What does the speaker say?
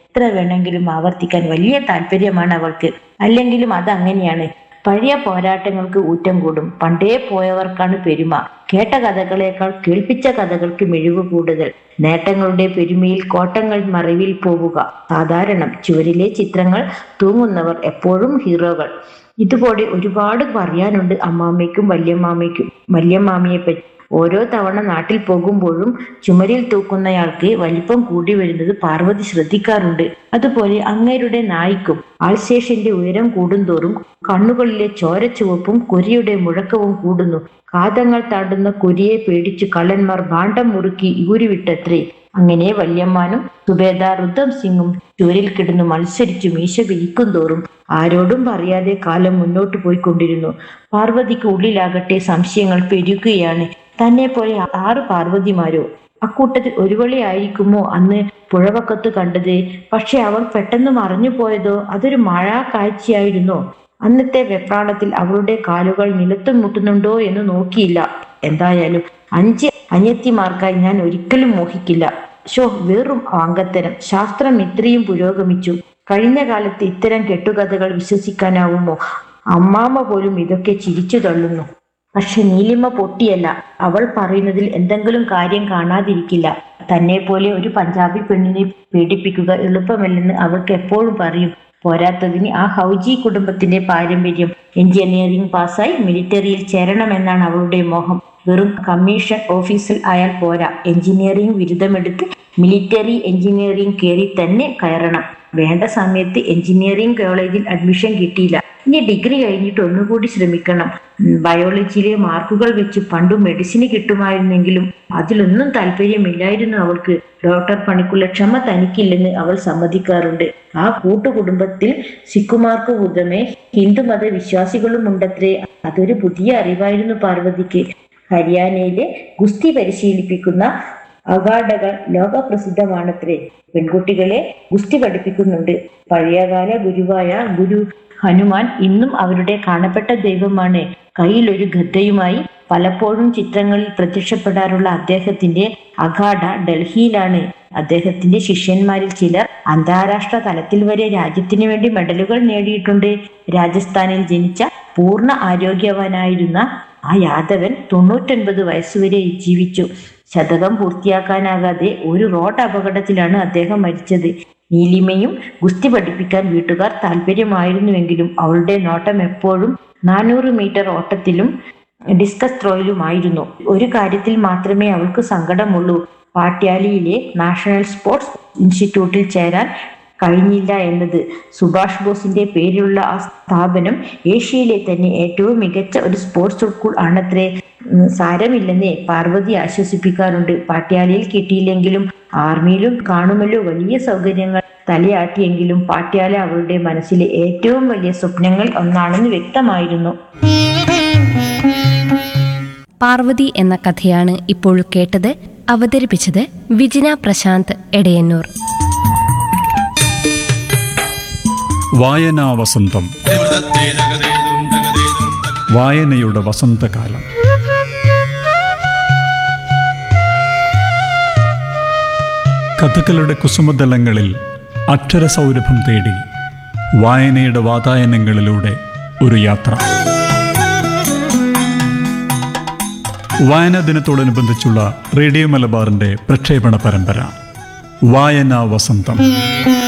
എത്ര വേണമെങ്കിലും ആവർത്തിക്കാൻ വലിയ താല്പര്യമാണ് അവൾക്ക് അല്ലെങ്കിലും അത് അങ്ങനെയാണ് പഴയ പോരാട്ടങ്ങൾക്ക് ഊറ്റം കൂടും പണ്ടേ പോയവർക്കാണ് പെരുമ കേട്ട കഥകളേക്കാൾ കേൾപ്പിച്ച കഥകൾക്ക് മിഴിവ് കൂടുതൽ നേട്ടങ്ങളുടെ പെരുമയിൽ കോട്ടങ്ങൾ മറിവിൽ പോവുക സാധാരണം ചുവരിലെ ചിത്രങ്ങൾ തൂങ്ങുന്നവർ എപ്പോഴും ഹീറോകൾ ഇതുപോലെ ഒരുപാട് പറയാനുണ്ട് അമ്മാമ്മയ്ക്കും വല്യമ്മാമ്മയ്ക്കും വല്യമ്മാമിയെ പറ്റി ഓരോ തവണ നാട്ടിൽ പോകുമ്പോഴും ചുമരിൽ തൂക്കുന്നയാൾക്ക് വലിപ്പം കൂടി വരുന്നത് പാർവതി ശ്രദ്ധിക്കാറുണ്ട് അതുപോലെ അങ്ങേരുടെ നായിക്കും ആൾശേഷന്റെ ഉയരം കൂടുന്തോറും കണ്ണുകളിലെ ചോരച്ചുവപ്പും കൊരിയുടെ മുഴക്കവും കൂടുന്നു കാതങ്ങൾ താണ്ടുന്ന കൊരിയെ പേടിച്ചു കള്ളന്മാർ ഭാണ്ഡം മുറുക്കി ഊരിവിട്ടത്രേ അങ്ങനെ വല്യമ്മാനും സുബേദാർ റുദ്ധം സിംഗും ചുവരിൽ കിടന്നു മത്സരിച്ചു മീശ പിരിക്കും തോറും ആരോടും പറയാതെ കാലം മുന്നോട്ട് പോയിക്കൊണ്ടിരുന്നു പാർവതിക്ക് ഉള്ളിലാകട്ടെ സംശയങ്ങൾ പെരുകുകയാണ് തന്നെ പോലെ ആറ് പാർവതിമാരോ അക്കൂട്ടത്തിൽ ഒരുവളി ആയിരിക്കുമോ അന്ന് പുഴവക്കത്ത് കണ്ടത് പക്ഷെ അവൾ പെട്ടെന്ന് മറഞ്ഞു പോയതോ അതൊരു മഴ കാഴ്ചയായിരുന്നോ അന്നത്തെ വെപ്രാളത്തിൽ അവളുടെ കാലുകൾ നിലത്ത് മുട്ടുന്നുണ്ടോ എന്ന് നോക്കിയില്ല എന്തായാലും അഞ്ച് അനിയത്തിമാർക്കായി ഞാൻ ഒരിക്കലും മോഹിക്കില്ല ഷോ വെറും വാങ്കത്തരം ശാസ്ത്രം ഇത്രയും പുരോഗമിച്ചു കഴിഞ്ഞ കാലത്ത് ഇത്തരം കെട്ടുകഥകൾ വിശ്വസിക്കാനാവുമോ അമ്മാമ്മ പോലും ഇതൊക്കെ ചിരിച്ചു തള്ളുന്നു പക്ഷെ നീലിമ പൊട്ടിയല്ല അവൾ പറയുന്നതിൽ എന്തെങ്കിലും കാര്യം കാണാതിരിക്കില്ല തന്നെ പോലെ ഒരു പഞ്ചാബി പെണ്ണിനെ പീഡിപ്പിക്കുക എളുപ്പമല്ലെന്ന് അവൾക്ക് എപ്പോഴും പറയും പോരാത്തതിന് ആ ഹൗജി കുടുംബത്തിന്റെ പാരമ്പര്യം എഞ്ചിനീയറിംഗ് പാസ്സായി മിലിറ്ററിയിൽ ചേരണമെന്നാണ് അവളുടെ മോഹം വെറും കമ്മീഷൻ ഓഫീസിൽ ആയാൽ പോരാ എഞ്ചിനീയറിംഗ് ബിരുദമെടുത്ത് മിലിറ്ററി എഞ്ചിനീയറിംഗ് കയറി തന്നെ കയറണം വേണ്ട സമയത്ത് എഞ്ചിനീയറിംഗ് കോളേജിൽ അഡ്മിഷൻ കിട്ടിയില്ല ഇനി ഡിഗ്രി കഴിഞ്ഞിട്ട് ഒന്നുകൂടി ശ്രമിക്കണം ഉം, ബയോളജിയിലെ മാർക്കുകൾ വെച്ച് പണ്ടു മെഡിസിന് കിട്ടുമായിരുന്നെങ്കിലും അതിലൊന്നും താല്പര്യമില്ലായിരുന്നു അവൾക്ക് ഡോക്ടർ പണിക്കുള്ള ക്ഷമ തനിക്കില്ലെന്ന് അവൾ സമ്മതിക്കാറുണ്ട് ആ കൂട്ടുകുടുംബത്തിൽ സിക്കുമാർക്ക് പുറമെ ഹിന്ദുമത വിശ്വാസികളും ഉണ്ടത്രേ അതൊരു പുതിയ അറിവായിരുന്നു പാർവതിക്ക് ഹരിയാനയിലെ ഗുസ്തി പരിശീലിപ്പിക്കുന്ന അഗാഡകൾ ലോകപ്രസിദ്ധമാണത്രേ പെൺകുട്ടികളെ ഗുസ്തി പഠിപ്പിക്കുന്നുണ്ട് പഴയകാല ഗുരുവായ ഗുരു ഹനുമാൻ ഇന്നും അവരുടെ കാണപ്പെട്ട ദൈവമാണ് കയ്യിൽ ഒരു ഗദ്ദയുമായി പലപ്പോഴും ചിത്രങ്ങളിൽ പ്രത്യക്ഷപ്പെടാറുള്ള അദ്ദേഹത്തിന്റെ അഖാഡ ഡൽഹിയിലാണ് അദ്ദേഹത്തിന്റെ ശിഷ്യന്മാരിൽ ചിലർ അന്താരാഷ്ട്ര തലത്തിൽ വരെ രാജ്യത്തിനു വേണ്ടി മെഡലുകൾ നേടിയിട്ടുണ്ട് രാജസ്ഥാനിൽ ജനിച്ച പൂർണ്ണ ആരോഗ്യവാനായിരുന്ന ആ യാദവൻ തൊണ്ണൂറ്റൊൻപത് വയസ്സുവരെ ജീവിച്ചു ശതകം പൂർത്തിയാക്കാനാകാതെ ഒരു റോഡ് അപകടത്തിലാണ് അദ്ദേഹം മരിച്ചത് നീലിമയും ഗുസ്തി പഠിപ്പിക്കാൻ വീട്ടുകാർ താല്പര്യമായിരുന്നുവെങ്കിലും അവളുടെ നോട്ടം എപ്പോഴും നാനൂറ് മീറ്റർ ഓട്ടത്തിലും ഡിസ്കസ് ത്രോയിലുമായിരുന്നു ഒരു കാര്യത്തിൽ മാത്രമേ അവൾക്ക് സങ്കടമുള്ളൂ പാട്യാലിയിലെ നാഷണൽ സ്പോർട്സ് ഇൻസ്റ്റിറ്റ്യൂട്ടിൽ ചേരാൻ കഴിഞ്ഞില്ല എന്നത് സുഭാഷ് ബോസിന്റെ പേരിലുള്ള ആ സ്ഥാപനം ഏഷ്യയിലെ തന്നെ ഏറ്റവും മികച്ച ഒരു സ്പോർട്സ് സ്കൂൾ ആണത്രേ ഉം, സാരമില്ലെന്നേ പാർവതി ആശ്വസിപ്പിക്കാറുണ്ട് പാട്യാലയിൽ കിട്ടിയില്ലെങ്കിലും ആർമിയിലും കാണുമല്ലോ വലിയ സൗകര്യങ്ങൾ തലയാട്ടിയെങ്കിലും പാട്യാല അവളുടെ മനസ്സിലെ ഏറ്റവും വലിയ സ്വപ്നങ്ങൾ ഒന്നാണെന്ന് വ്യക്തമായിരുന്നു പാർവതി എന്ന കഥയാണ് ഇപ്പോൾ കേട്ടത് അവതരിപ്പിച്ചത് വിജിന പ്രശാന്ത് എടയന്നൂർ വായനാ വസന്തം വായനയുടെ വസന്തകാലം കഥകളുടെ കുസുമതലങ്ങളിൽ അക്ഷരസൗരഭം തേടി വായനയുടെ വാതായനങ്ങളിലൂടെ ഒരു യാത്ര വായനാ ദിനത്തോടനുബന്ധിച്ചുള്ള റേഡിയോ മലബാറിന്റെ പ്രക്ഷേപണ പരമ്പര വായനാ വസന്തം